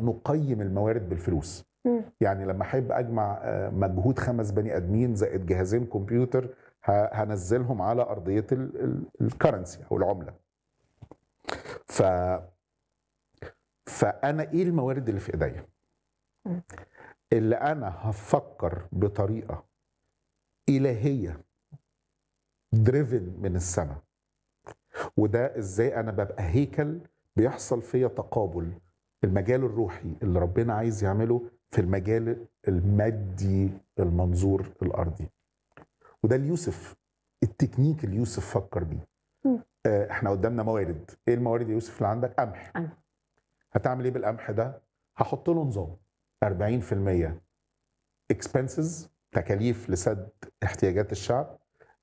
نقيم الموارد بالفلوس مم. يعني لما احب اجمع آه، مجهود خمس بني ادمين زائد جهازين كمبيوتر ه- هنزلهم على ارضيه الكرنسي او العمله ف فانا ايه الموارد اللي في ايديا مم. اللي انا هفكر بطريقه الهيه دريفن من السماء وده ازاي انا ببقى هيكل بيحصل فيا تقابل المجال الروحي اللي ربنا عايز يعمله في المجال المادي المنظور الارضي وده اللي يوسف التكنيك اللي يوسف فكر بيه مم. آه، احنا قدامنا موارد ايه الموارد يا يوسف اللي عندك قمح قمح. هتعمل ايه بالقمح ده هحط له نظام 40% اكسبنسز تكاليف لسد احتياجات الشعب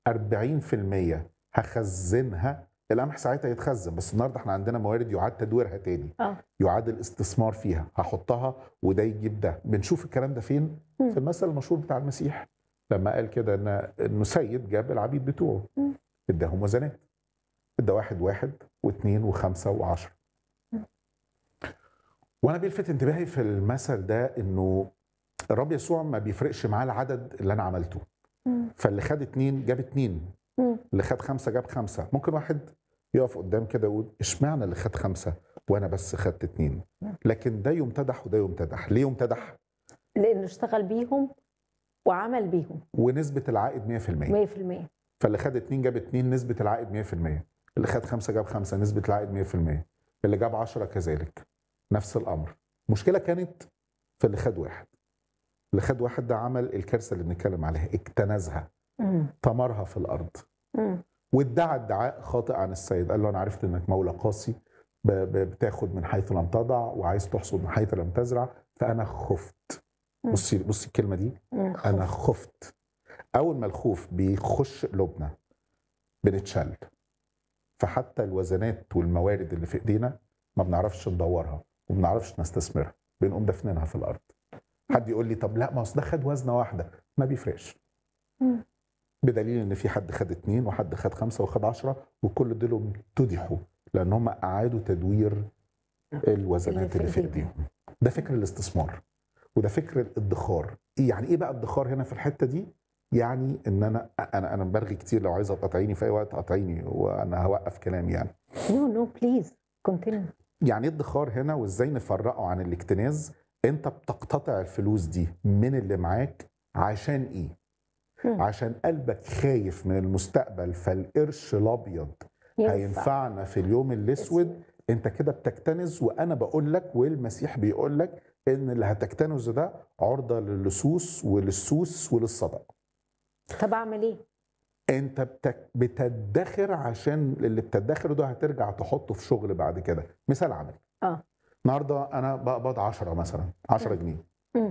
40% هخزنها القمح ساعتها يتخزن بس النهارده احنا عندنا موارد يعاد تدويرها تاني اه يعاد الاستثمار فيها هحطها وده يجيب ده بنشوف الكلام ده فين مم. في المثل المشهور بتاع المسيح لما قال كده ان انه سيد جاب العبيد بتوعه مم. اداهم وزنات ادى واحد واحد واثنين وخمسه وعشرة مم. وانا بيلفت انتباهي في المثل ده انه الرب يسوع ما بيفرقش معاه العدد اللي انا عملته مم. فاللي خد اتنين جاب اتنين مم. اللي خد خمسه جاب خمسه ممكن واحد يقف قدام كده يقول اشمعنى اللي خد خمسه وانا بس خدت اتنين لكن ده يمتدح وده يمتدح ليه يمتدح لانه اشتغل بيهم وعمل بيهم ونسبه العائد 100% 100% فاللي خد اتنين جاب اتنين نسبه العائد 100% اللي خد خمسه جاب خمسه نسبه العائد 100% اللي جاب 10 كذلك نفس الامر المشكله كانت في اللي خد واحد اللي خد واحد ده عمل الكارثه اللي بنتكلم عليها اكتنزها مم. طمرها في الارض مم. وادعى ادعاء خاطئ عن السيد قال له انا عرفت انك مولى قاسي ب- ب- بتاخد من حيث لم تضع وعايز تحصد من حيث لم تزرع فانا خفت مم. بصي بصي الكلمه دي مم. انا خوف. خفت اول ما الخوف بيخش قلوبنا بنتشل فحتى الوزنات والموارد اللي في ايدينا ما بنعرفش ندورها وما بنعرفش نستثمرها بنقوم دفنينها في الارض حد يقول لي طب لا ما اصل ده خد وزنه واحده ما بيفرقش مم. بدليل ان في حد خد اتنين وحد خد خمسه وخد عشرة وكل دول امتدحوا لان هم اعادوا تدوير الوزنات اللي في ايديهم ده فكر الاستثمار وده فكر الادخار إيه يعني ايه بقى ادخار هنا في الحته دي يعني ان انا انا انا برغي كتير لو عايزه تقاطعيني في اي وقت قاطعيني وانا هوقف كلام يعني نو نو بليز كونتينيو يعني ايه ادخار هنا وازاي نفرقه عن الاكتناز انت بتقتطع الفلوس دي من اللي معاك عشان ايه مم. عشان قلبك خايف من المستقبل فالقرش الابيض هينفعنا في اليوم الاسود انت كده بتكتنز وانا بقول لك والمسيح بيقول لك ان اللي هتكتنزه ده عرضه للصوص وللسوس وللصدق طب اعمل ايه؟ انت بتك بتدخر عشان اللي بتدخره ده هترجع تحطه في شغل بعد كده مثال عملي اه النهارده انا بقبض 10 مثلا 10 جنيه مم.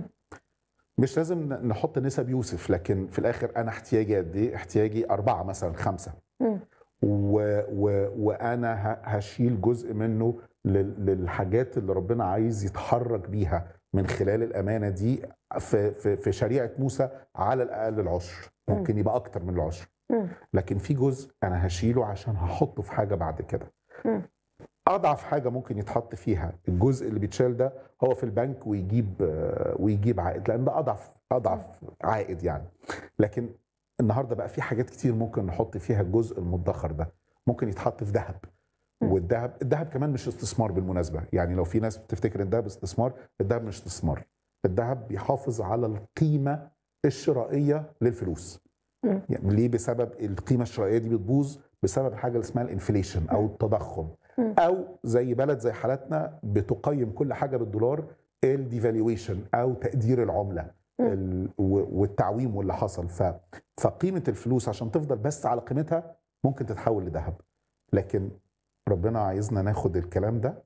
مش لازم ن- نحط نسب يوسف لكن في الاخر انا احتياجي قد ايه احتياجي أربعة مثلا خمسة مم. و و وانا ه- هشيل جزء منه لل- للحاجات اللي ربنا عايز يتحرك بيها من خلال الامانه دي في في في شريعه موسى على الاقل العشر ممكن يبقى اكتر من العشر مم. لكن في جزء انا هشيله عشان هحطه في حاجه بعد كده مم. اضعف حاجه ممكن يتحط فيها الجزء اللي بيتشال ده هو في البنك ويجيب آه، ويجيب عائد لان ده اضعف اضعف عائد يعني لكن النهارده بقى في حاجات كتير ممكن نحط فيها الجزء المدخر ده ممكن يتحط في ذهب مم. والذهب الذهب كمان مش استثمار بالمناسبه يعني لو في ناس بتفتكر ان الذهب استثمار الذهب مش استثمار الذهب بيحافظ على القيمه الشرائيه للفلوس مم. يعني ليه بسبب القيمه الشرائيه دي بتبوظ بسبب حاجه اللي اسمها الانفليشن او التضخم مم. او زي بلد زي حالتنا بتقيم كل حاجه بالدولار الديفالويشن او تقدير العمله مم. ال- و- والتعويم واللي حصل ف فقيمه الفلوس عشان تفضل بس على قيمتها ممكن تتحول لذهب لكن ربنا عايزنا ناخد الكلام ده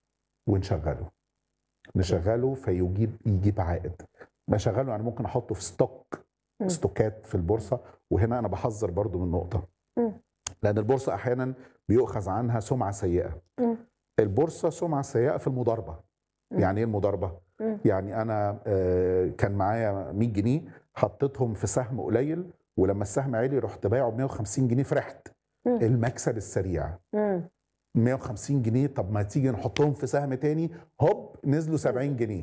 ونشغله نشغله فيجيب يجيب عائد بشغله يعني ممكن احطه في ستوك مم. ستوكات في البورصه وهنا انا بحذر برضو من نقطه مم. لان البورصه احيانا بيؤخذ عنها سمعه سيئه مم. البورصه سمعه سيئه في المضاربه مم. يعني ايه المضاربه مم. يعني انا آه، كان معايا 100 جنيه حطيتهم في سهم قليل ولما السهم عالي رحت بايعه ب 150 جنيه فرحت مم. المكسب السريع مم. 150 جنيه طب ما تيجي نحطهم في سهم تاني هوب نزلوا 70 جنيه